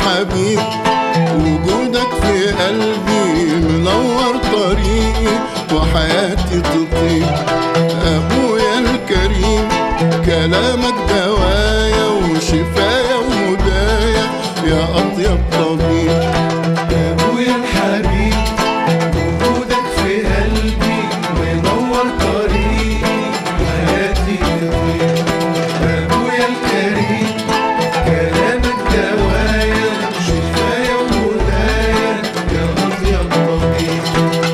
حبيب وجودك في قلبي منور طريقي وحياتي تطيب أبويا الكريم كلامك دوايا وشفايا وهدايا يا أطيب طبيب أبويا الحبيب وجودك في قلبي منور طريقي حياتي تطير أبويا الكريم كلامك دوايا شفايا وهدايا يا أطيب طبيب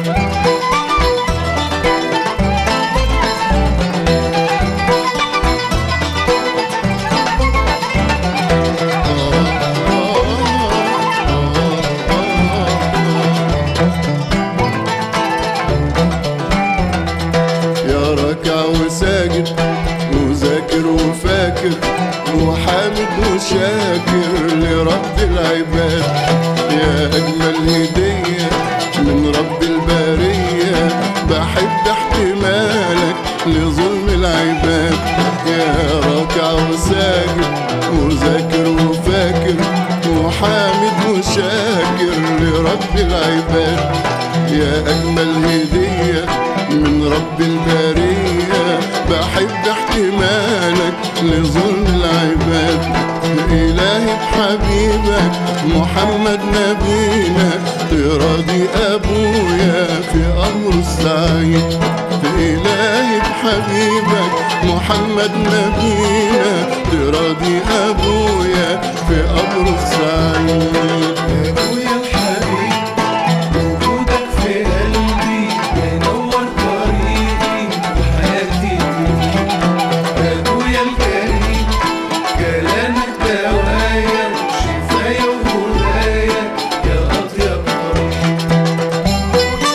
يا راكع وساجد وذاكر وفاكر وحامد وشاكر لرب العباد يا أجمل هدية من رب البرية بحب احتمالك لظلم العباد يا راكع وساجد وذاكر وفاكر وحامد وشاكر لرب العباد يا أجمل هدية من رب البرية بحب احتمالك لظلم العباد إلهي بحبيبك محمد نبينا تراضي أبويا في أمر السعيد إلهي بحبيبك محمد نبينا تراضي أبويا في أمر السعيد أبويا الحبيب وجودك في قلبي منور طريقي وحياتي تطير أبويا الكريم كلامك دوايا شفايا وهدايا يا أطيب طريق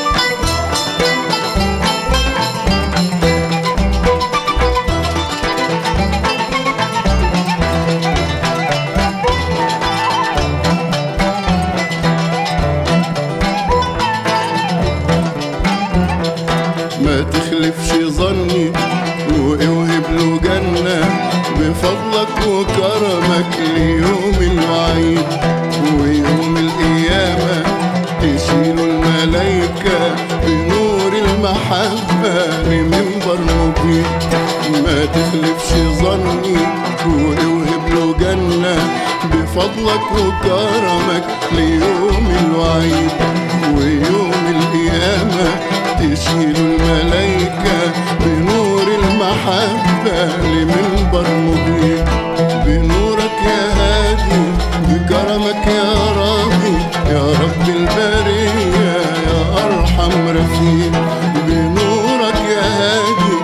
ما تخلفش ظني واوهب له جنة بفضلك وكرمك ليوم الوعيد ويوم القيامة تشيل الملايكة بنور المحبة لمنبر مبين ما تخلفش ظني واوهب له جنة بفضلك وكرمك ليوم الوعيد ويوم القيامة تشيل الملايكة بنور المحبة لمنبر مبين بنورك يا هادي بكرمك يا راضي يا رب البرية يا أرحم رفيق بنورك يا هادي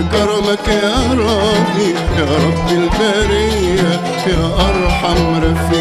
بكرمك يا راضي يا رب البرية يا أرحم رفيق